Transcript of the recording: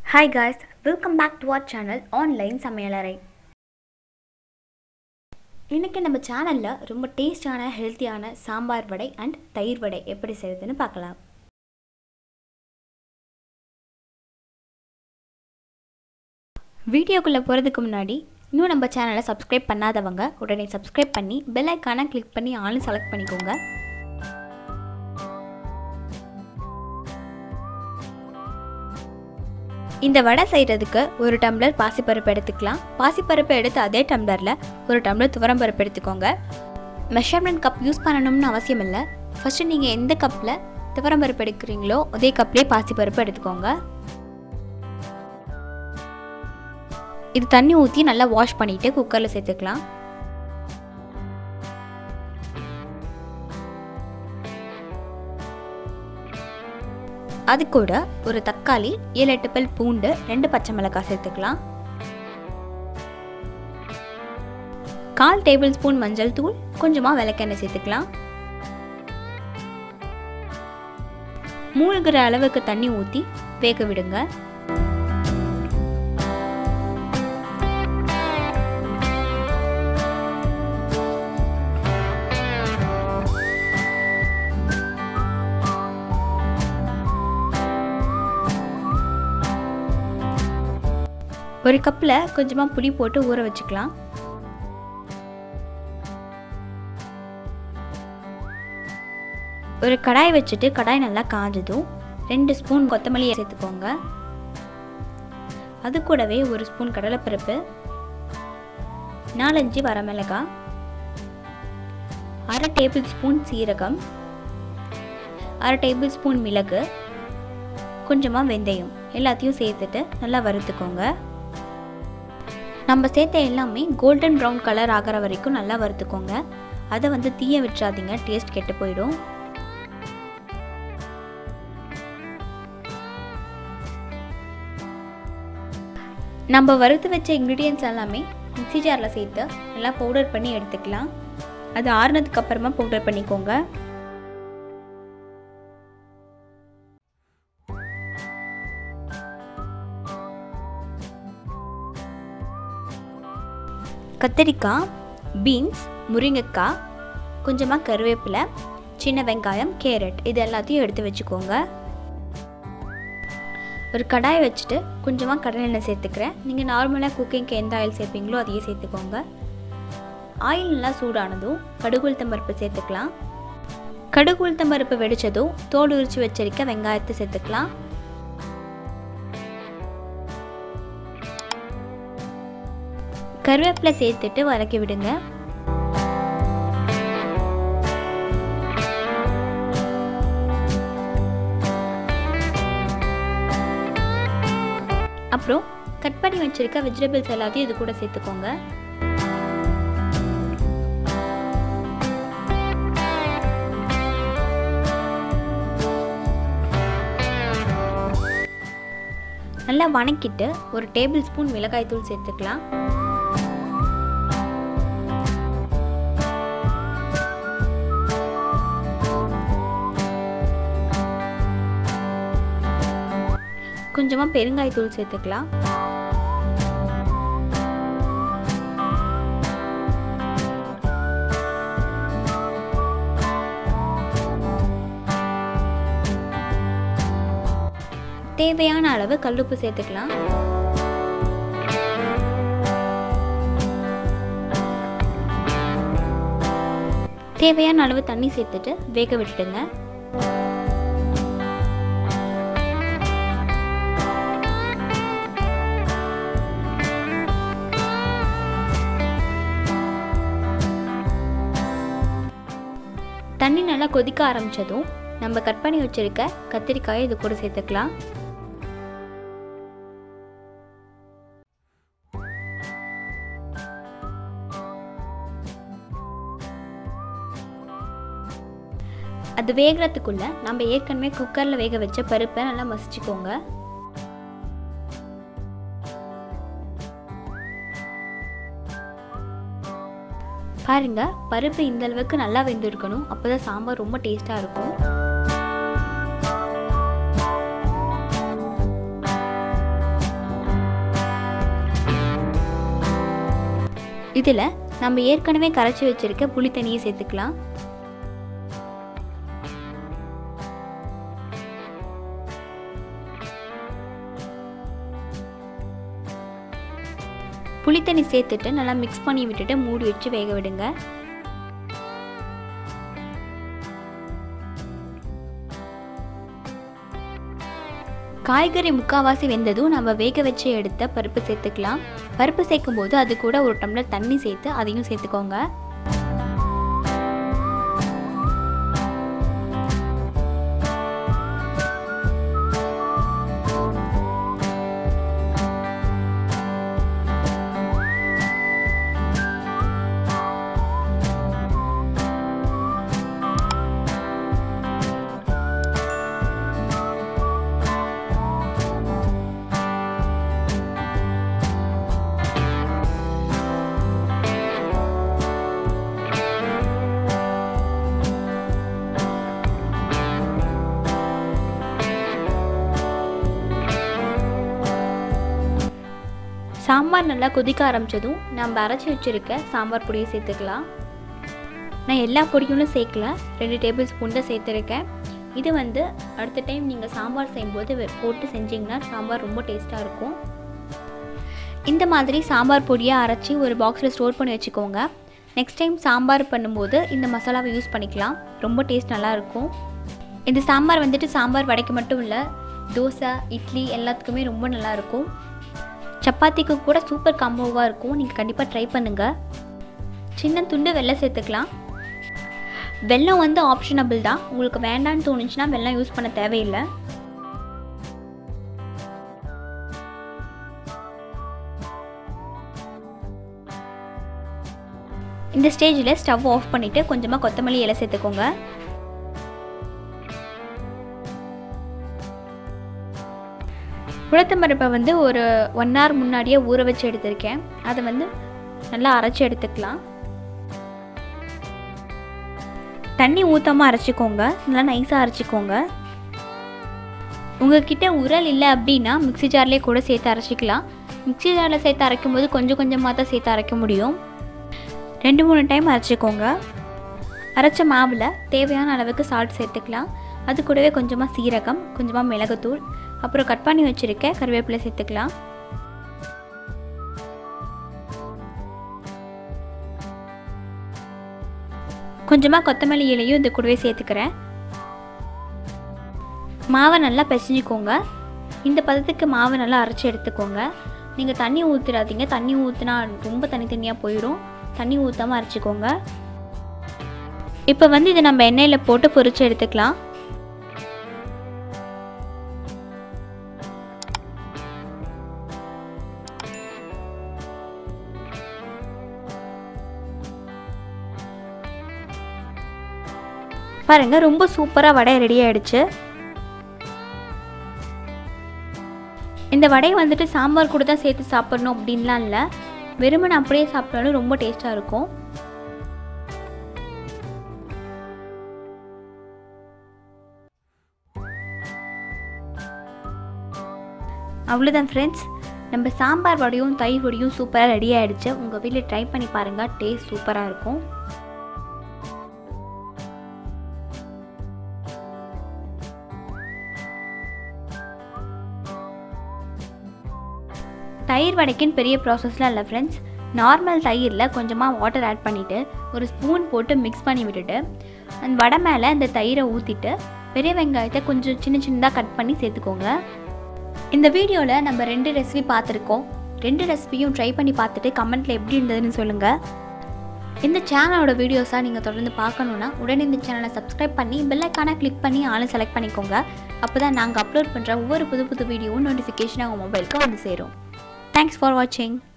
hi guys welcome back to our channel online சமையலறை இன்றைக்கி நம்ம சேனலில் ரொம்ப டேஸ்டான ஹெல்த்தியான சாம்பார் வடை அண்ட் தயிர் வடை எப்படி செய்யுதுன்னு பார்க்கலாம் வீடியோக்குள்ளே போகிறதுக்கு முன்னாடி இன்னும் நம்ம சேனலை சப்ஸ்கிரைப் பண்ணாதவங்க உடனே சப்ஸ்கிரைப் பண்ணி பெல் ஐக்கானை கிளிக் பண்ணி ஆன்லைன் செலக்ட் பண்ணிக்கோங்க இந்த வடை செய்கிறதுக்கு ஒரு டம்ளர் பாசிப்பருப்பு எடுத்துக்கலாம் பாசிப்பருப்பு எடுத்து அதே டம்ளரில் ஒரு டம்ளர் துவரம்பருப்பு எடுத்துக்கோங்க மெஷர்மெண்ட் கப் யூஸ் பண்ணணும்னு அவசியம் இல்லை ஃபஸ்ட்டு நீங்கள் எந்த கப்பில் துவரம்பருப்பு எடுக்கிறீங்களோ அதே கப்லேயே பாசிப்பருப்பு எடுத்துக்கோங்க இது தண்ணி ஊற்றி நல்லா வாஷ் பண்ணிவிட்டு குக்கரில் சேர்த்துக்கலாம் அது கூட ஒரு தக்காளி ஏழு எட்டு பல் பூண்டு ரெண்டு பச்சை மிளகாய் சேர்த்துக்கலாம் கால் டேபிள் ஸ்பூன் மஞ்சள் தூள் கொஞ்சமாக விளக்கெண்ணெய் சேர்த்துக்கலாம் மூழ்கிற அளவுக்கு தண்ணி ஊற்றி வேக விடுங்க ஒரு கப்பில் கொஞ்சமாக புளி போட்டு ஊற வச்சுக்கலாம் ஒரு கடாய் வச்சுட்டு கடாய் நல்லா காஞ்சதும் ரெண்டு ஸ்பூன் கொத்தமல்லி சேர்த்துக்கோங்க அது கூடவே ஒரு ஸ்பூன் கடலைப்பருப்பு நாலஞ்சு வரமிளகாய் அரை டேபிள் ஸ்பூன் சீரகம் அரை டேபிள் ஸ்பூன் மிளகு கொஞ்சமாக வெந்தயம் எல்லாத்தையும் சேர்த்துட்டு நல்லா வறுத்துக்கோங்க நம்ம சேர்த்த எல்லாமே கோல்டன் ப்ரௌன் கலர் ஆகிற வரைக்கும் நல்லா வறுத்துக்கோங்க அதை வந்து தீய விட்டுறாதீங்க டேஸ்ட் கெட்டு போயிடும் நம்ம வறுத்து வச்ச இன்க்ரீடியன்ஸ் எல்லாமே மிக்சி ஜாரில் சேர்த்து நல்லா பவுடர் பண்ணி எடுத்துக்கலாம் அது ஆறுனதுக்கு அப்புறமா பவுடர் பண்ணிக்கோங்க கத்திரிக்காய் பீன்ஸ் முருங்கைக்காய் கொஞ்சமாக கருவேப்பிலை சின்ன வெங்காயம் கேரட் இது எல்லாத்தையும் எடுத்து வச்சுக்கோங்க ஒரு கடாய் வச்சுட்டு கொஞ்சமாக கடலெண்ணெய் சேர்த்துக்கிறேன் நீங்கள் நார்மலாக குக்கிங்க்கு எந்த ஆயில் சேர்ப்பீங்களோ அதையே சேர்த்துக்கோங்க ஆயில் நல்லா சூடானதும் கடுகு உளுத்தம்பருப்பு சேர்த்துக்கலாம் கடுகு உளுத்தம்பருப்பு வெடித்ததும் தோல் உரித்து வச்சிருக்க வெங்காயத்தை சேர்த்துக்கலாம் கருவேப்பிலை சேர்த்துட்டு வதக்கி விடுங்க அப்புறம் கட் பண்ணி வச்சிருக்க வெஜிடபிள்ஸ் எல்லாத்தையும் இது கூட சேர்த்துக்கோங்க நல்லா வணக்கிட்டு ஒரு டேபிள் ஸ்பூன் மிளகாய் தூள் சேர்த்துக்கலாம் கொஞ்சமாக பெருங்காயத்தூள் சேர்த்துக்கலாம் தேவையான அளவு கல்லுப்பு சேர்த்துக்கலாம் தேவையான அளவு தண்ணி சேர்த்துட்டு வேக விட்டுடுங்க தண்ணி நல்லா கொதிக்க ஆரம்பித்ததும் நம்ம கட் பண்ணி வச்சுருக்க கத்திரிக்காயை இது கூட சேர்த்துக்கலாம் அது வேகிறதுக்குள்ள நம்ம ஏற்கனவே குக்கரில் வேக வச்ச பருப்பை நல்லா மசிச்சுக்கோங்க பாருங்க பருப்பு இந்த அளவுக்கு நல்லா வெந்திருக்கணும் அப்போ தான் சாம்பார் ரொம்ப டேஸ்ட்டாக இருக்கும் இதில் நம்ம ஏற்கனவே கரைச்சி வச்சுருக்க புளி தண்ணியை சேர்த்துக்கலாம் புளி தண்ணி சேர்த்துட்டு நல்லா மிக்ஸ் பண்ணி விட்டுட்டு மூடி வச்சு வேக விடுங்க காய்கறி முக்கால்வாசி வெந்ததும் நம்ம வேக வச்சு எடுத்த பருப்பு சேர்த்துக்கலாம் பருப்பு சேர்க்கும் போது அது கூட ஒரு டம்ளர் தண்ணி சேர்த்து அதையும் சேர்த்துக்கோங்க சாம்பார் நல்லா கொதிக்க ஆரம்பித்ததும் நம்ம அரைச்சி வச்சுருக்க சாம்பார் பொடியை சேர்த்துக்கலாம் நான் எல்லா பொடியும் சேர்க்கல ரெண்டு டேபிள் ஸ்பூன் தான் சேர்த்துருக்கேன் இது வந்து அடுத்த டைம் நீங்கள் சாம்பார் செய்யும்போது வெ- போட்டு செஞ்சிங்கன்னா சாம்பார் ரொம்ப டேஸ்ட்டாக இருக்கும் இந்த மாதிரி சாம்பார் பொடியை அரைச்சி ஒரு பாக்ஸில் ஸ்டோர் பண்ணி வச்சுக்கோங்க நெக்ஸ்ட் டைம் சாம்பார் பண்ணும்போது இந்த மசாலாவை யூஸ் பண்ணிக்கலாம் ரொம்ப டேஸ்ட் நல்லாயிருக்கும் இந்த சாம்பார் வந்துட்டு சாம்பார் வடைக்கு மட்டும் இல்லை தோசை இட்லி எல்லாத்துக்குமே ரொம்ப நல்லாயிருக்கும் சப்பாத்திக்கு கூட சூப்பர் காம்போவாக இருக்கும் நீங்கள் கண்டிப்பாக ட்ரை பண்ணுங்கள் சின்ன துண்டு வெல்லம் சேர்த்துக்கலாம் வெல்லம் வந்து ஆப்ஷனபிள் தான் உங்களுக்கு வேண்டான்னு தோணுச்சுன்னா வெல்லம் யூஸ் பண்ண தேவையில்லை இந்த ஸ்டேஜில் ஸ்டவ் ஆஃப் பண்ணிவிட்டு கொஞ்சமாக கொத்தமல்லி இலை சேர்த்துக்கோங்க உளுத்தம்பருப்பை வந்து ஒரு ஒன் hour முன்னாடியே ஊற வச்சு எடுத்திருக்கேன் அதை வந்து நல்லா அரைச்சி எடுத்துக்கலாம் தண்ணி ஊற்றாமல் அரைச்சிக்கோங்க நல்லா நைஸாக அரைச்சிக்கோங்க உங்ககிட்ட உரல் இல்லை அப்படின்னா மிக்ஸி ஜார்லேயே கூட சேர்த்து அரைச்சிக்கலாம் மிக்ஸி ஜாரில் சேர்த்து அரைக்கும் போது கொஞ்சம் கொஞ்சமாக தான் சேர்த்து அரைக்க முடியும் ரெண்டு மூணு டைம் அரைச்சிக்கோங்க அரைச்ச மாவில் தேவையான அளவுக்கு சால்ட் சேர்த்துக்கலாம் அது கூடவே கொஞ்சமாக சீரகம் கொஞ்சமாக மிளகுத்தூள் அப்புறம் கட் பண்ணி வச்சுருக்க கருவேப்பிலை சேர்த்துக்கலாம் கொஞ்சமாக கொத்தமல்லி இலையும் இது கூடவே சேர்த்துக்கிறேன் மாவை நல்லா பிசைஞ்சுக்கோங்க இந்த பதத்துக்கு மாவை நல்லா அரைச்சி எடுத்துக்கோங்க நீங்கள் தண்ணி ஊற்றிடாதீங்க தண்ணி ஊற்றினா ரொம்ப தனித்தனியாக போயிடும் தண்ணி ஊற்றாமல் அரைச்சிக்கோங்க இப்போ வந்து இதை நம்ம எண்ணெயில் போட்டு பொரிச்சு எடுத்துக்கலாம் பாருங்க ரொம்ப சூப்பராக வடை ரெடி ஆயிடுச்சு இந்த வடையை வந்துட்டு சாம்பார் கூட தான் சேர்த்து சாப்பிடணும் அப்படின்லாம் இல்லை வெறுமனை அப்படியே சாப்பிட்டாலும் ரொம்ப டேஸ்ட்டாக இருக்கும் அவ்வளோதான் ஃப்ரெண்ட்ஸ் நம்ம சாம்பார் வடையும் தயிர் வடையும் சூப்பராக ரெடி ஆகிடுச்சு உங்கள் வீட்டில் ட்ரை பண்ணி பாருங்கள் டேஸ்ட் சூப்பராக இருக்கும் தயிர் வடைக்குன்னு பெரிய ப்ராசஸ்லாம் இல்லை ஃப்ரெண்ட்ஸ் நார்மல் தயிரில் கொஞ்சமாக வாட்டர் ஆட் பண்ணிவிட்டு ஒரு ஸ்பூன் போட்டு மிக்ஸ் பண்ணி விட்டுட்டு அந்த வடை மேலே அந்த தயிரை ஊற்றிட்டு பெரிய வெங்காயத்தை கொஞ்சம் சின்ன சின்னதாக கட் பண்ணி சேர்த்துக்கோங்க இந்த வீடியோவில் நம்ம ரெண்டு ரெசிபி பார்த்துருக்கோம் ரெண்டு ரெசிபியும் ட்ரை பண்ணி பார்த்துட்டு கமெண்ட்டில் எப்படி இருந்ததுன்னு சொல்லுங்கள் இந்த சேனலோட வீடியோஸாக நீங்கள் தொடர்ந்து பார்க்கணுன்னா உடனே இந்த சேனலை சப்ஸ்கிரைப் பண்ணி பெல்லைக்கான கிளிக் பண்ணி ஆளை செலக்ட் பண்ணிக்கோங்க அப்போ தான் நாங்கள் அப்லோட் பண்ணுற ஒவ்வொரு புது புது வீடியோவும் நோட்டிஃபிகேஷன் உங்கள் மொபைலுக்கு வந்து சேரும் தேங்க்ஸ் ஃபார் வாட்சிங்